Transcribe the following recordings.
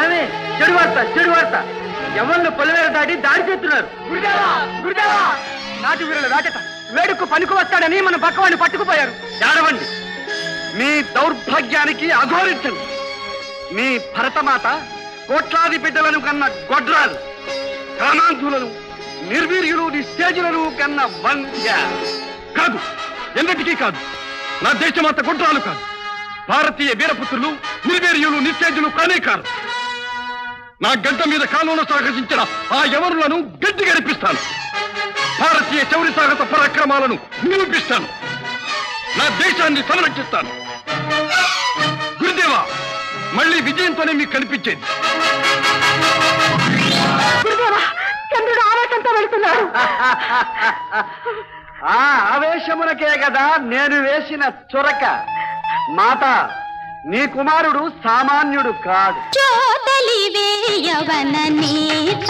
స్వామి చెడు వార్త చెడు వార్త ఎవరిని పొలవేర దాటి దాడి చేస్తున్నారు గురుదేవా గురుదేవా నాటి వీరుల వేటట వేడుకు పనికి వస్తాడని మన పక్కవాడిని పట్టుకుపోయారు ఏడవండి మీ దౌర్భాగ్యానికి అఘోరించండి మీ భరతమాత కోట్లాది బిడ్డలను కన్న గొడ్రాలు కామాంధులను నిర్వీర్యులు నిస్తేజులను కన్న వంద్య కాదు ఎన్నటికీ కాదు నా దేశమంత గొడ్రాలు కాదు భారతీయ వీరపుత్రులు నిర్వీర్యులు నిస్తేజులు కానే కాదు నా గడ్డ మీద కాలంలో సాహసించిన ఆ యవనులను గడ్డి గడిపిస్తాను భారతీయ చౌరి సాహస పరాక్రమాలను నిరూపిస్తాను నా దేశాన్ని సంరక్షిస్తాను గురుదేవా మళ్ళీ విజయంతోనే మీకు కనిపించేది చంద్రుడు ఆవేశంతో వెళుతున్నాడు ఆ ఆవేశమునకే కదా నేను వేసిన చొరక మాత నీ కుమారుడు సామాన్యుడు కాదు చోతలివే యవన నేత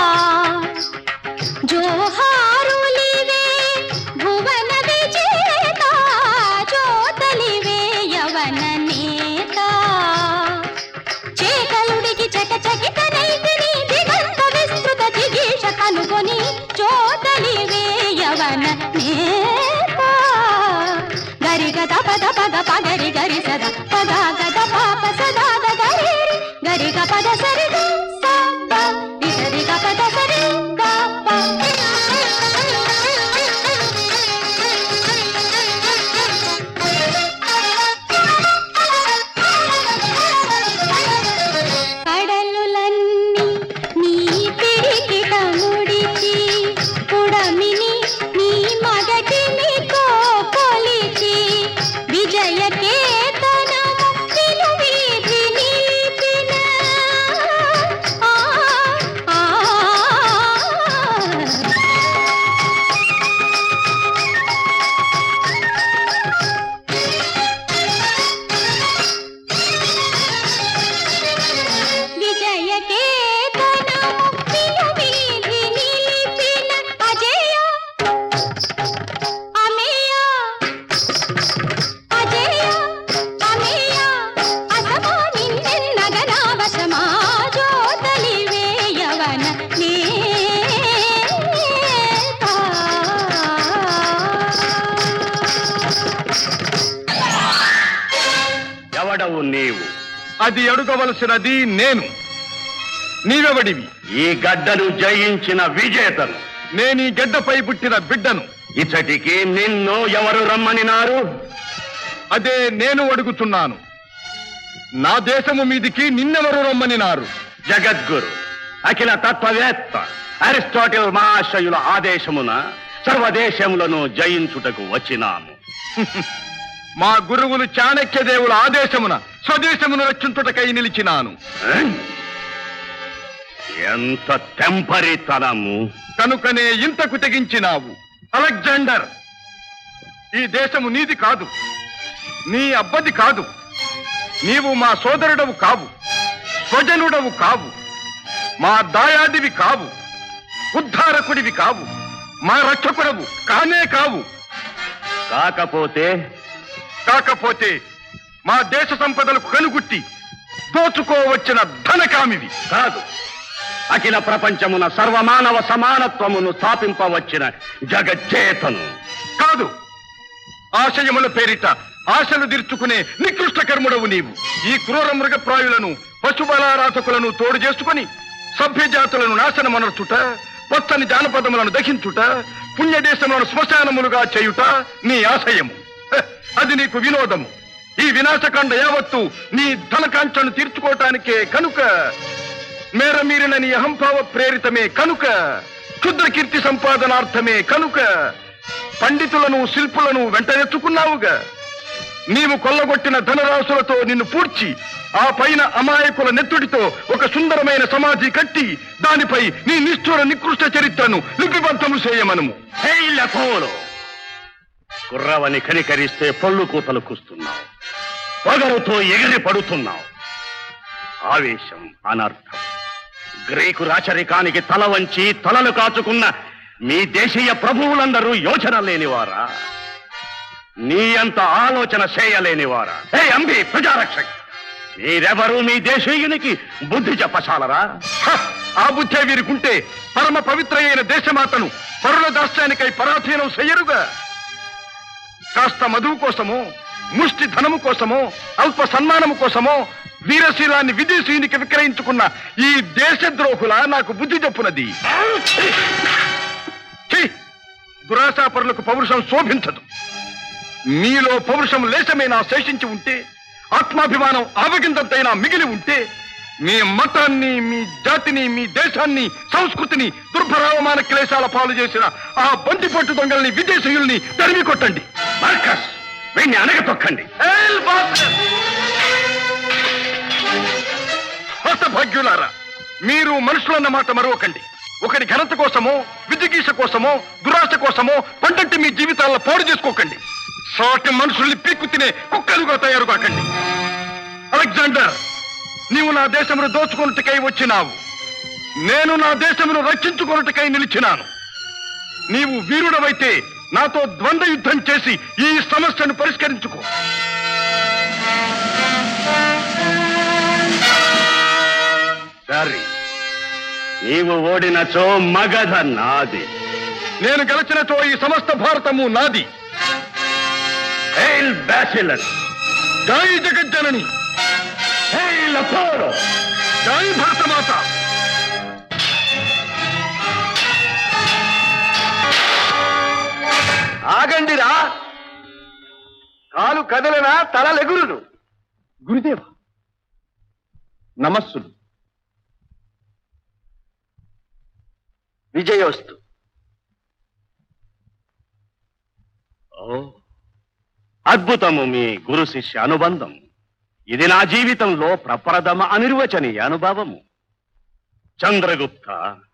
జోహారులివే భువన విజేత చోతలివే యవన నేత చేకలుడికి చకచకిత నైతిని దిగంత విస్తృత జిగీష కనుగొని చోతలివే యవన నేత గరి గద పద పద పగరి గరి సద పద గద పాప సదా గరి గరి గ పద సరి గ స ప రి సరి గ పద సరి గ ప కడలులన్నీ నీ పిడికిట ముడిచి పుడమిని నీ మగటిని కోకొలిచి విజయ కేతనము నిలువీధి నిలిపిన ఆ, ఆ, విజయ కేతనము నిలువీధి నిలిపిన అజయ అమేయ అజయ అమేయ అసమా నిన్నెన్నగనావసమా జోతలివే యవన ఎవడవు నీవు అది అడుగవలసినది నేను నీవెవడివి ఈ గడ్డను జయించిన విజేతను నేను ఈ గడ్డపై పుట్టిన బిడ్డను ఇచ్చటికి నిన్ను ఎవరు రమ్మనినారు అదే నేను అడుగుతున్నాను నా దేశము మీదికి నిన్నెవరు రమ్మనినారు జగద్గురు అఖిల తత్వవేత్త అరిస్టాటిల్ మహాశయుల ఆదేశమున సర్వదేశములను జయించుటకు వచ్చినాము మా గురువులు చాణక్య దేవుల ఆదేశమున స్వదేశమును రక్షించుటకై నిలిచినాను ఏ? ఎంత తెంపరితనము కనుకనే ఇంతకు తెగించినావు అలెగ్జాండర్ ఈ దేశము నీది కాదు నీ అబ్బది కాదు నీవు మా సోదరుడవు కావు స్వజనుడవు కావు మా దాయాదివి కావు ఉద్ధారకుడివి కావు మా రక్షకుడవు కానే కావు కాకపోతే కాకపోతే మా దేశ సంపదలకు కనుగుట్టి దోచుకోవచ్చిన ధనకామివి కాదు అఖిల ప్రపంచమున సర్వమానవ సమానత్వమును స్థాపింపవచ్చిన జగజ్జేతను కాదు ఆశయముల పేరిట ఆశలు తీర్చుకునే నికృష్ట కర్ముడవు నీవు ఈ క్రూర మృగప్రాయులను పశుబలారాధకులను తోడు చేసుకుని సభ్య జాతులను నాశనమనర్చుట పచ్చని జానపదములను దహించుట పుణ్యదేశములను శ్మశానములుగా చేయుట నీ ఆశయము హ, అది నీకు వినోదము ఈ వినాశకాండ యావత్తు నీ ధనకాంక్షను తీర్చుకోవటానికే కనుక మేరమీరిన నీ అహంభావ ప్రేరితమే కనుక క్షుద్ర కీర్తి సంపాదనార్థమే కనుక పండితులను శిల్పులను వెంట ఎత్తుకున్నావుగా నీవు కొల్లగొట్టిన ధనరాశులతో నిన్ను పూడ్చి ఆ పైన అమాయకుల నెత్తుడితో ఒక సుందరమైన సమాధి కట్టి దానిపై నీ నిష్ఠుర నికృష్ట చరిత్రను లిపిబద్ధము చేయమనము హేయిలకోలు కుర్రవని కనికరిస్తే పళ్ళు కూతలు కూస్తున్నావు పొగరుతో ఎగిరి పడుతున్నావు ఆవేశం అనర్థం గ్రీకు రాచరికానికి తల వంచి తలలు కాచుకున్న మీ దేశీయ ప్రభువులందరూ యోచన లేనివారా నీ అంత ఆలోచన చేయలేనివారా హే అంబి ప్రజారక్షక్ మీరెవరు మీ దేశీయునికి బుద్ధి చెప్పచాలరా హ! ఆ బుద్ధే వీరికుంటే పరమ పవిత్ర అయిన దేశమాతను పరుల దాస్యానికై పరాధీనం చెయ్యరుగా కాస్త మధువు కోసమో ముష్టి ధనము కోసమో అల్ప సన్మానము కోసమో వీరశీలాన్ని విదేశీయునికి విక్రయించుకున్న ఈ దేశద్రోహుల నాకు బుద్ధి చెప్పునది ఛీ! దురాశాపరులకు పౌరుషం శోభించదు మీలో పౌరుషం లేశమైనా శేషించి ఉంటే ఆత్మాభిమానం ఆవగిందంతైనా మిగిలి ఉంటే మీ మతాన్ని మీ జాతిని మీ దేశాన్ని సంస్కృతిని దుర్భరావమాన క్లేశాల పాలు చేసిన ఆ బందిపట్టు దొంగల్ని విదేశీయుల్ని తరిమి కొట్టండి మార్కస్ వీణ్ణి అనగతొక్కండి హస్తభాగ్యులారా మీరు మనుషులన్న మాట మరొకండి ఒకటి ఘనత కోసమో విజిగీష కోసమో దురాశ కోసమో పండంటి మీ జీవితాల్లో పాడు చేసుకోకండి సాటి మనుషుల్ని పీక్కు తినే కుక్కలుగా తయారు కాకండి అలెగ్జాండర్ నీవు నా దేశమును దోచుకొనుటకై వచ్చినావు నేను నా దేశమును రక్షించుకొనుటకై నిలిచినాను నీవు వీరుడవైతే నాతో ద్వంద్వ యుద్ధం చేసి ఈ సమస్యను పరిష్కరించుకో సరే నీవు ఓడినచో మగధ నాది నేను గెలిచినచో ఈ సమస్త భారతము నాది హెయిల్ బ్యాచిలర్ జై జగజ్జనని హెయిల్ అపోలో జై భరతమాత ఆగండిరా కాలు కదలనా తల లెగురును గురుదేవ నమస్సులు విజయోస్తు ఓ అద్భుతము మీ గురు శిష్య అనుబంధం ఇది నా జీవితంలో ప్రప్రథమ అనిర్వచనీయ అనుభవము చంద్రగుప్త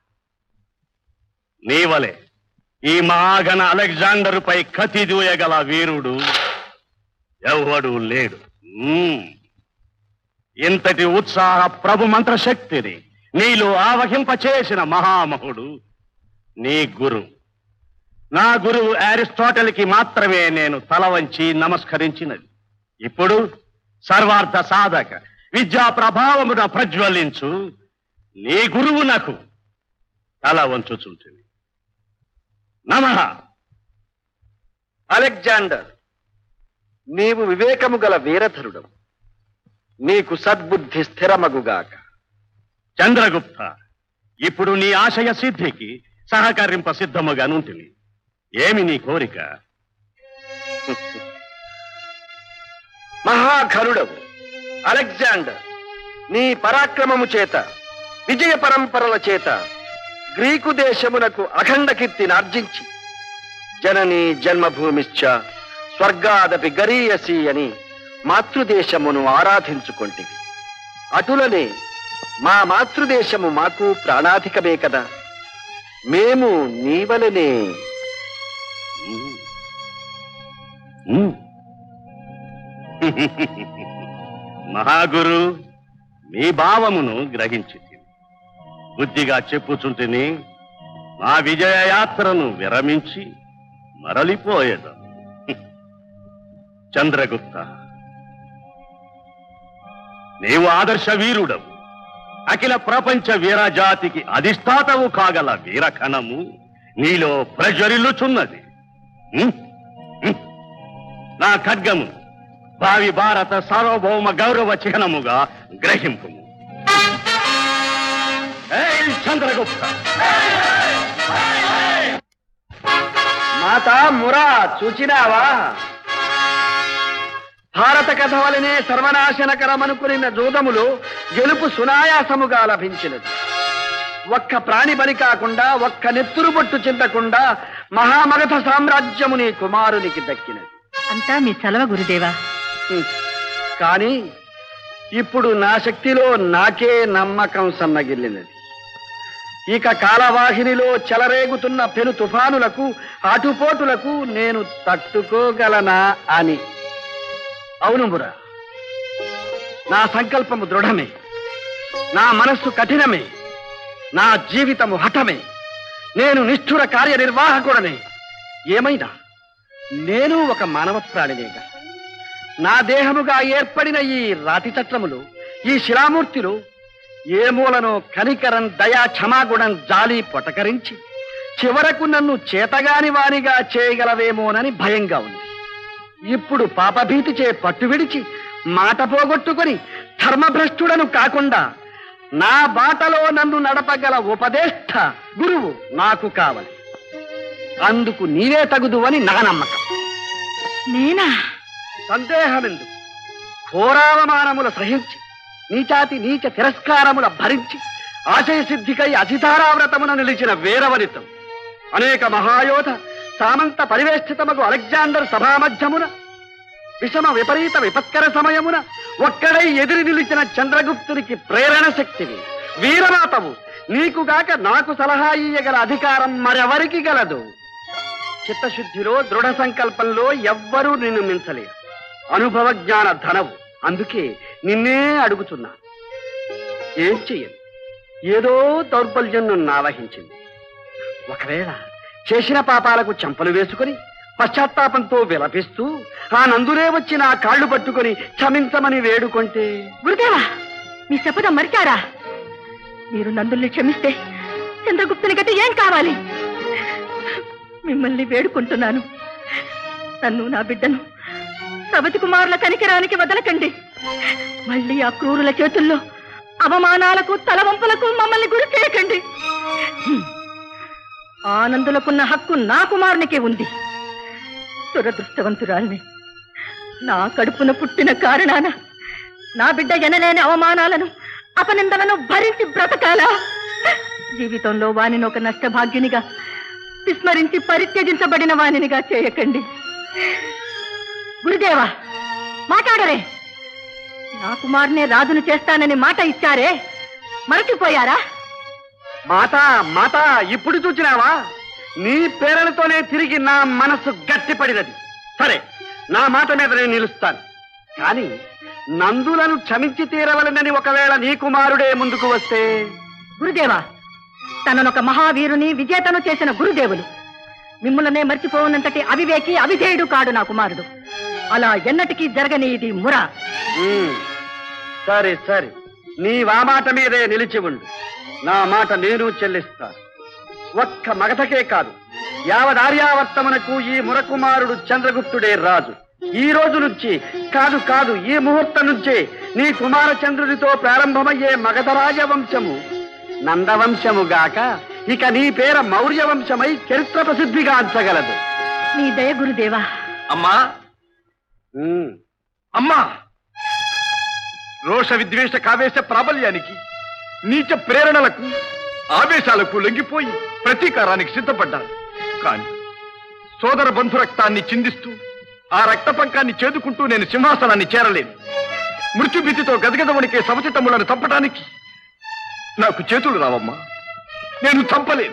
నీవలే ఈ మహాగణ అలెగ్జాండరుపై కతి దూయగల వీరుడు ఎవడు లేడు మ్మ్. ఇంతటి ఉత్సాహ ప్రభు మంత్ర శక్తిని నీలో ఆవహింపచేసిన మహామహుడు నీ గురు నా గురువు అరిస్టాటిల్కి మాత్రమే నేను తల వంచి నమస్కరించినది ఇప్పుడు సర్వార్థ సాధక విద్యా ప్రభావమున ప్రజ్వలించు నీ గురువు నాకు తల వంచుచుంటుంది నమ అలెగ్జాండర్ నీవు వివేకము గల వీరధరుడు నీకు సద్బుద్ధి స్థిరమగుగాక చంద్రగుప్త ఇప్పుడు నీ ఆశయ సిద్ధికి సహకరింప సిద్ధముగా నుంటిని ఏమి నీ కోరిక మహాఘనుడవు అలెగ్జాండర్ నీ పరాక్రమము చేత విజయ పరంపరల చేత గ్రీకు దేశమునకు అఖండ కీర్తిని ఆర్జించి జనని జన్మభూమిశ్చ స్వర్గాదపి గరీయసి అని మాతృదేశమును ఆరాధించుకొంటివి అటులనే మా మాతృదేశము మాకు ప్రాణాధికమే కదా మేము నీవలనే మ్మ్. మ్మ్. మహాగురు మీ భావమును గ్రహించి బుద్ధిగా చెప్పుచుంటిని మా విజయ యాత్రను విరమించి మరలిపోయేదం చంద్రగుప్త నీవు ఆదర్శ వీరుడవు అఖిల ప్రపంచ వీరజాతికి అధిష్టాతవు కాగల వీరకణము నీలో ప్రజ్వరిల్లుచున్నది ఉం? ఉం. నా ఖడ్గము భావి భారత సార్వభౌమ గౌరవ చిహ్నముగా గ్రహింపు చంద్రగుప్త మాత మురా చూచినావా భారత కథ వలనే సర్వనాశనకరమనుకున్న జూదములో గెలుపు సునాయాసముగా లభించినది ఒక్క ప్రాణి బలి కాకుండా ఒక్క నెత్తురు బొట్టు చింతకుండా మహామగధ సామ్రాజ్యము నీ కుమారునికి దక్కినది అంతా మీ చలవ గురుదేవా హ్మ్. కానీ ఇప్పుడు నా శక్తిలో నాకే నమ్మకం సన్నగిల్లినది ఇక కాలవాహినిలో చెలరేగుతున్న పెను తుఫానులకు అటుపోటులకు నేను తట్టుకోగలనా అని అవును బురా నా సంకల్పము దృఢమే నా మనస్సు కఠినమే నా జీవితము హఠమే నేను నిష్ఠుర కార్యనిర్వాహకుడనే ఏమైనా నేను ఒక మానవ ప్రాణినేగా నా దేహముగా ఏర్పడిన ఈ రాతి చట్రములు ఈ శిలామూర్తిలు ఏ మూలను కనికరం దయా క్షమాగుణం జాలి పొటకరించి చివరకు నన్ను చేతగాని వానిగా చేయగలవేమోనని భయంగా ఉంది ఇప్పుడు పాపభీతి చే పట్టు విడిచి మాట పోగొట్టుకొని ధర్మభ్రష్టుడను కాకుండా నా బాటలో నన్ను నడపగల ఉపదేష్ట గురువు నాకు కావాలి అందుకు నీవే తగుదు అని నా నమ్మకం నేనా సందేహమెందు ఘోరావమానముల సహించి నీచాతి నీచ తిరస్కారముల భరించి ఆశయ సిద్ధికై అధితారావ్రతమున నిలిచిన వీరవనితం అనేక మహాయోధ సామంత పరివేష్టితమగు అలెగ్జాండర్ సభామధ్యమున విషమ విపరీత విపత్కర సమయమున ఒక్కడై ఎదిరి నిలిచిన చంద్రగుప్తునికి ప్రేరణ శక్తివి వీరమాతవు నీకుగాక నాకు సలహా ఇయ్యగల అధికారం మరెవరికి గలదు చిత్తశుద్ధిలో దృఢ సంకల్పంలో ఎవ్వరూ నిన్ను మించలేరు అనుభవ జ్ఞాన ధనవు అందుకే నిన్నే అడుగుతున్నా ఏం చెయ్యను ఏదో దౌర్బల్యం నన్ను ఆవహించింది ఒకవేళ చేసిన పాపాలకు చెంపలు వేసుకుని పశ్చాత్తాపంతో విలపిస్తూ ఆ నందురే వచ్చి నా కాళ్ళు పట్టుకొని క్షమించమని వేడుకుంటే గురుదేవా మీ శపథం మరిచారా మీరు నందుల్ని క్షమిస్తే చంద్రగుప్తుని గతి ఏం కావాలి మిమ్మల్ని వేడుకుంటున్నాను నన్ను నా బిడ్డను సవతి కుమారుల కనికరానికి వదలకండి మళ్ళీ ఆ క్రూరుల చేతుల్లో అవమానాలకు తలవంపులకు మమ్మల్ని గురి చేయకండి హ్మ్. ఆనందులకున్న హక్కు నా కుమారునికే ఉంది దురదృష్టవంతురాల్ని నా కడుపున పుట్టిన కారణాన నా బిడ్డ ఎనలేని అవమానాలను అపనిందలను భరించి బ్రతకాలా జీవితంలో వానిని ఒక నష్టభాగ్యునిగా విస్మరించి పరిత్యజించబడిన వానినిగా చేయకండి గురుదేవా మాట్లాడరే నా కుమారునే రాజును చేస్తానని మాట ఇచ్చారే మరచిపోయారా మాత మాత ఇప్పుడు చూచినావా నీ పేరలతోనే తిరిగి నా మనసు గట్టిపడినది సరే నా మాట మీద నేను నిలుస్తాను కానీ నందులను క్షమించి తీరవలనని ఒకవేళ నీ కుమారుడే ముందుకు వస్తే గురుదేవా తననొక మహావీరుని విజేతను చేసిన గురుదేవులు మిమ్మల్నే మర్చిపోవునంతటి అవివేకి అవిధేయుడు కాడు నా కుమారుడు అలా ఎన్నటికీ జరగని ఇది ముర ఉమ్, సరే సరే నీ ఆ మాట మీదే నిలిచి ఉండు నా మాట నేను చెల్లిస్తాను ఒక్క మగతకే కాదు యావదార్యావర్తమునకు ఈ మురకుమారుడు చంద్రగుప్తుడే రాజు ఈ రోజు నుంచి కాదు కాదు ఈ ముహూర్తం నుంచే నీ కుమారచంద్రుడితో ప్రారంభమయ్యే మగధ రాజవంశము నందవంశము గాక ఇక నీ పేర మౌర్య వంశమై చరిత్ర ప్రసిద్ధిగాంచగలదు నీ దయ గురుదేవా అమ్మా ఉమ్, అమ్మా రోష విద్వేష కావేశ ప్రాబల్యానికి నీచ ప్రేరణలకు ఆవేశాలకు లొంగిపోయి ప్రతీకారానికి సిద్ధపడ్డాను కాని సోదర బంధు రక్తాన్ని చిందిస్తూ ఆ రక్త పంకాన్ని చేదుకుంటూ నేను సింహాసనాన్ని చేరలేను మృత్యుభీతితో గదగద వణికే సమచితములను చంపడానికి నాకు చేతులు రావమ్మా నేను చంపలేను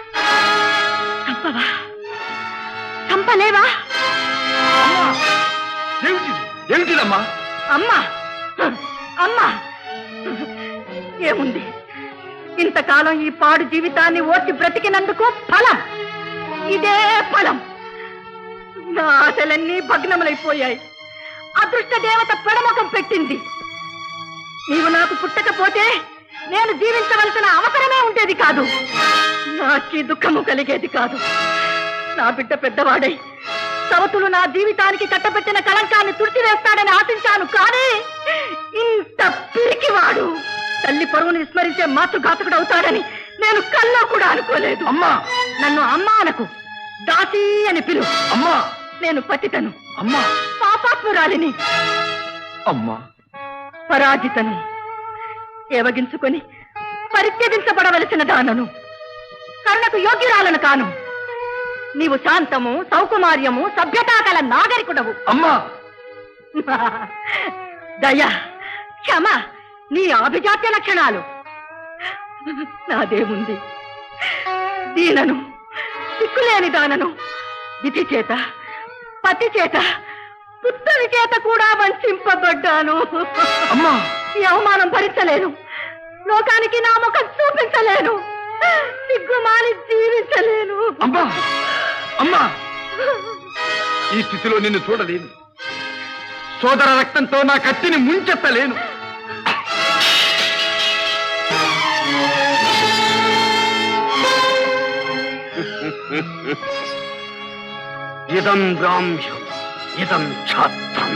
చంపవా చంపలేవా అమ్మా! ఏమిటిది ఏమిటిదమ్మా అమ్మా అమ్మా ఏముంది ఇంతకాలం ఈ పాడు జీవితాన్ని ఓర్చి బ్రతికినందుకు ఫలం ఇదే ఫలం నా ఆశలన్నీ భగ్నములైపోయాయి అదృష్ట దేవత పెడమొఖం పెట్టింది నీవు నాకు పుట్టకపోతే నేను జీవించవలసిన అవసరమే ఉండేది కాదు నాకీ దుఃఖము కలిగేది కాదు నా బిడ్డ పెద్దవాడై సవతులు నా జీవితానికి కట్టబెట్టిన కళంకాన్ని తుడిచివేస్తాడని ఆశించాను కానీ ఇంత పిరికివాడు తల్లి పరువుని విస్మరించే మాతృఘాతకుడు అవుతాడని నేను కల్లో కూడా అనుకోలేదు అమ్మా నన్ను అమ్మ అనకు దాసి అని పిలు అమ్మా నేను పతితను అమ్మా పాపాత్మురాలిని అమ్మా పరాజితను ఏవగించుకొని పరిత్యజించబడవలసిన దానను కరుణకు యోగ్యురాలను కాను నీవు శాంతము సౌకుమార్యము సభ్యతా కల నాగరికుడవు అమ్మా దయ క్షమ నీ అభిజాత్య లక్షణాలు నాదేముంది దీనను సిక్కులేని దానను విధి చేత పతి చేత పుత్తని చేత కూడా వంచింపబడ్డాను అమ్మా ఈ అవమానం భరించలేను లోకానికి నా ముఖం చూపించలేను సిగ్గుమాని జీవించలేను అమ్మా అమ్మా ఈ స్థితిలో నిన్ను చూడలేను సోదర రక్తంతో నా కత్తిని ముంచెత్తలేను ఇదం రామ్యం ఇదం ఛాత్రం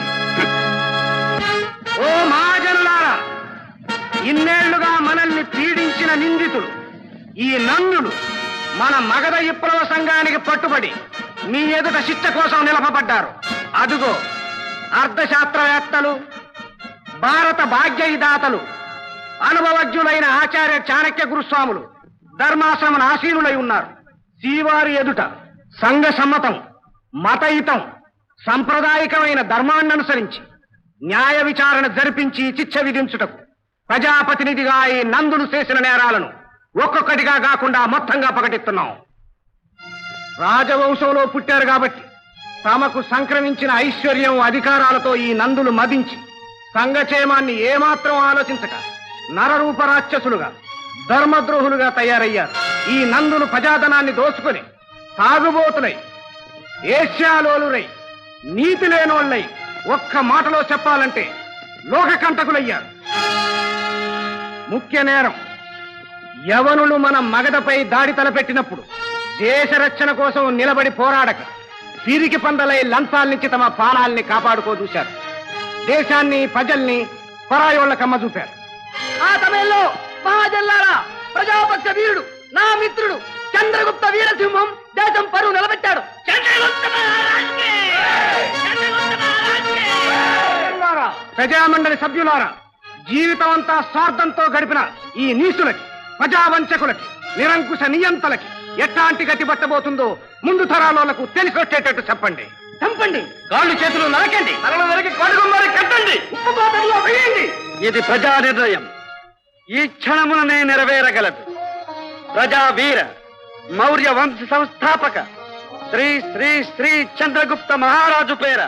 ఓ మహాజనులారా ఇన్నేళ్లుగా మనల్ని పీడించిన నిందితులు ఈ నందులు మన మగధ విప్లవ సంఘానికి పట్టుబడి మీ ఎదుట శిక్ష కోసం నిలపబడ్డారు అదుగో అర్థశాస్త్రవేత్తలు భారత భాగ్యయిదాతలు అనుభవజ్ఞులైన ఆచార్య చాణక్య గురుస్వాములు ధర్మాశ్రమణ ఆసీనులై ఉన్నారు శ్రీవారి ఎదుట సంఘ సమ్మతం మతయుతం సంప్రదాయకమైన ధర్మాన్ని అనుసరించి న్యాయ విచారణ జరిపించి శిక్ష విధించుటకు ప్రజాప్రతినిధిగా ఈ నందులు చేసిన నేరాలను ఒక్కొక్కటిగా కాకుండా మొత్తంగా ప్రకటిస్తున్నాం రాజవంశంలో పుట్టారు కాబట్టి తమకు సంక్రమించిన ఐశ్వర్యం అధికారాలతో ఈ నందులు మదించి సంఘక్షేమాన్ని ఏమాత్రం ఆలోచించక నరరూప రాక్షసులుగా ధర్మద్రోహులుగా తయారయ్యారు ఈ నందులు ప్రజాధనాన్ని దోచుకొని తాగుబోతులై ఏష్యాలోలురై నీతి లేనోళ్ళై ఒక్క మాటలో చెప్పాలంటే లోకకంటకులయ్యారు ముఖ్య నేరం యవనులు మన మగధపై దాడి తలపెట్టినప్పుడు దేశ రక్షణ కోసం నిలబడి పోరాడక పిరికి పందలై లంచాల్నిచ్చి తమ ప్రాణాల్ని కాపాడుకోదూశారు దేశాన్ని ప్రజల్ని పరాయోళ్ల కమ్మ చూపారు ఆ సమయంలో మహాజల్లారా ప్రజాపక్ష వీరుడు నా మిత్రుడు చంద్రగుప్త వీరసింహం దేశం పరువు నిలబెట్టాడు ప్రజలారా, ప్రజామండలి సభ్యులారా జీవితం అంతా స్వార్థంతో గడిపిన ఈ నీసులకి ప్రజావంచకులకి నిరంకుశ నియంతలకి ఎట్లాంటి గతి పట్టబోతుందో ముందు తరాలకు తెలిసి వచ్చేటట్టు చెప్పండి చంపండి కాళ్ళు చేతులు నరకండి తలలు నరికి కడుగుమ్మరి కట్టండి ఉప్పు పాత్రలో వేయండి ఇది ప్రజా నిర్ణయం ఈ క్షణముననే నెరవేరగలదు ప్రజా వీర మౌర్య వంశ సంస్థాపక శ్రీ శ్రీ శ్రీ చంద్రగుప్త మహారాజు పేర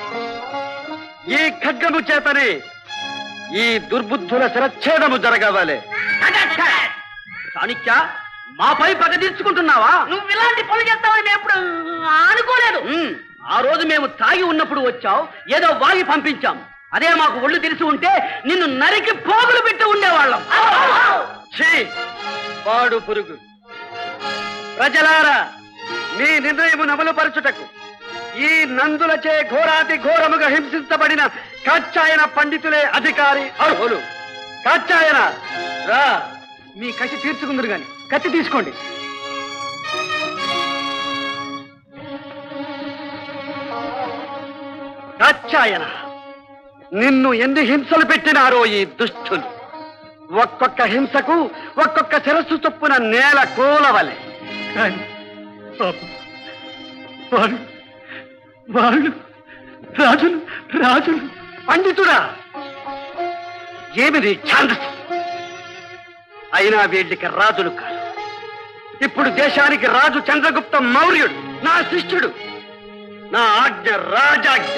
ఈ ఖడ్గము చేతనే ఈ దుర్బుద్ధుల శిరచ్ఛేదము జరగవలే చాణిక్య మాపై పగ తీర్చుకుంటున్నావా నువ్వు ఇలాంటి పనులు చేస్తావని మేము ఎప్పుడు అనుకోలేదు ఉమ్, ఆ రోజు మేము తాగి ఉన్నప్పుడు వచ్చావు ఏదో వాగి పంపించాం అదే మాకు ఒళ్ళు తెలిసి ఉంటే నిన్ను నరికి పోగులు పెట్టి ఉండేవాళ్ళం ఛీ, పాడు పురుగు ప్రజలారా మీ నిర్ణయము నమలుపరచుటకు ఈ నందులచే ఘోరాతి ఘోరముగా హింసించబడిన కాచాయన పండితులే అధికారి అర్హులు కాచాయన రా మీ కసి తీర్చుకుందరు గాని కత్తి తీసుకోండి కాచాయన నిన్ను ఎన్ని హింసలు పెట్టినారో ఈ దుష్టులు ఒక్కొక్క హింసకు ఒక్కొక్క శిరస్సు చొప్పున నేల కూలవలే కానీ పాపం, వారు వాళ్ళు రాజులు రాజులు పండితుడా ఏమిది ఛాందసు అయినా వీళ్ళకి రాజులు కాదు ఇప్పుడు దేశానికి రాజు చంద్రగుప్త మౌర్యుడు నా శిష్యుడు నా ఆజ్ఞ రాజాజ్ఞ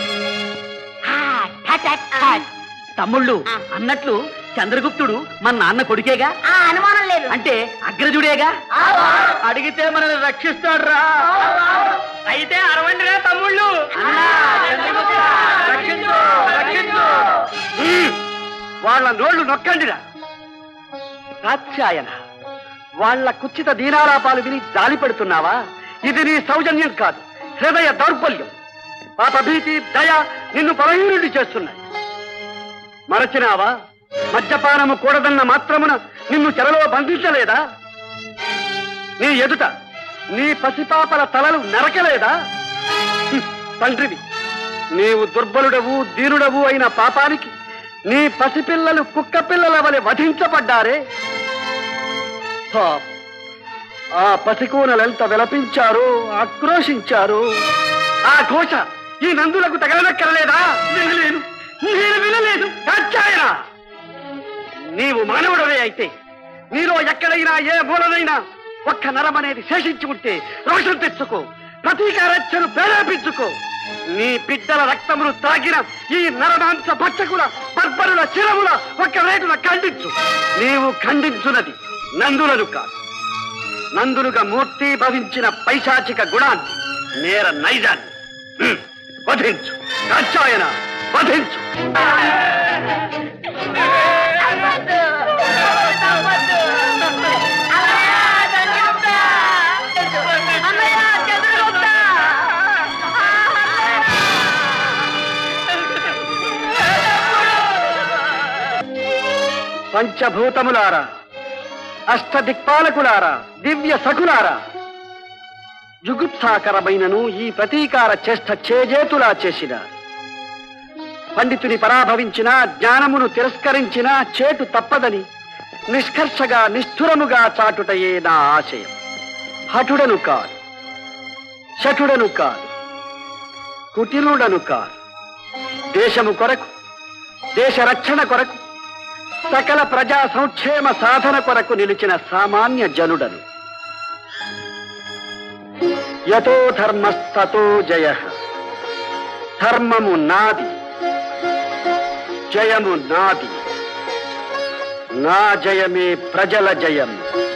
తమ్ముళ్ళు అన్నట్లు చంద్రగుప్తుడు మన నాన్న కొడుకేగా అనుమానం లేదు అంటే అగ్రజుడేగా అడిగితే మనల్ని రక్షిస్తాడు రా అయితే అరవండిరా తమ్ముళ్ళు రక్షించు, రక్షించు. హ్మ్. వాళ్ళ నోళ్లు నొక్కండిరా కాత్యాయన వాళ్ళ కుచిత దీనాలాపాలు విని జాలి పెడుతున్నావా ఇది నీ సౌజన్యం కాదు హృదయ దౌర్బల్యం పాపభీతి దయ నిన్ను బలహీనుడి చేస్తున్నాయి మరచినావా మద్యపానము కూడదన్న మాత్రమున నిన్ను చెరలో బంధించలేదా నీ ఎదుట నీ పసిపాపల తలలు నరకలేదా హ్మ్, తండ్రివి నీవు దుర్బలుడవు దీనుడవు అయిన పాపానికి నీ పసిపిల్లలు కుక్క పిల్లల వలె వధించబడ్డారే పాపం. ఆ పసికూనలెంత విలపించారు ఆక్రోశించారు ఆ ఘోష ఈ నందులకు తగలనక్కరలేదా వినలేను నేను వినలేదు కాచాయన నీవు మానవుడవే అయితే నీలో ఎక్కడైనా ఏ మూలనైనా ఒక్క నరం అనేది శేషించి ఉంటే రోషం తెచ్చుకో ప్రతీకారచ్చను ప్రేరేపించుకో నీ బిడ్డల రక్తమును తాగిన ఈ నరమాంస భక్షకుల బర్బరుల చిరముల ఒక్క రేటున ఖండించు నీవు ఖండించున్నది నందులను కాదు నందులుగా మూర్తి భవించిన పైశాచిక గుణాన్ని నేర నైజాన్ని హ్మ్, వధించు కాచాయన వధించు పంచభూతములారా అష్టదిక్పాలకులారా దివ్య సఖులారా జుగుప్సాకరమైనను ఈ ప్రతీకార చేష్ట చేజేతులా చేసిన పండితుని పరాభవించిన జ్ఞానమును తిరస్కరించిన చేటు తప్పదని నిష్కర్షగా నిష్ఠురముగా చాటుటయే నా ఆశయం హఠుడను కాదు శఠుడను కాదు కుటిలుడను కాదు దేశము కొరకు దేశ రక్షణ కొరకు సకల ప్రజా సంక్షేమ సాధన కొరకు నిలిచిన సామాన్య జనుడను యతో ధర్మస్తతో జయ ధర్మము నాది జయము నాది నా జయమే ప్రజల జయం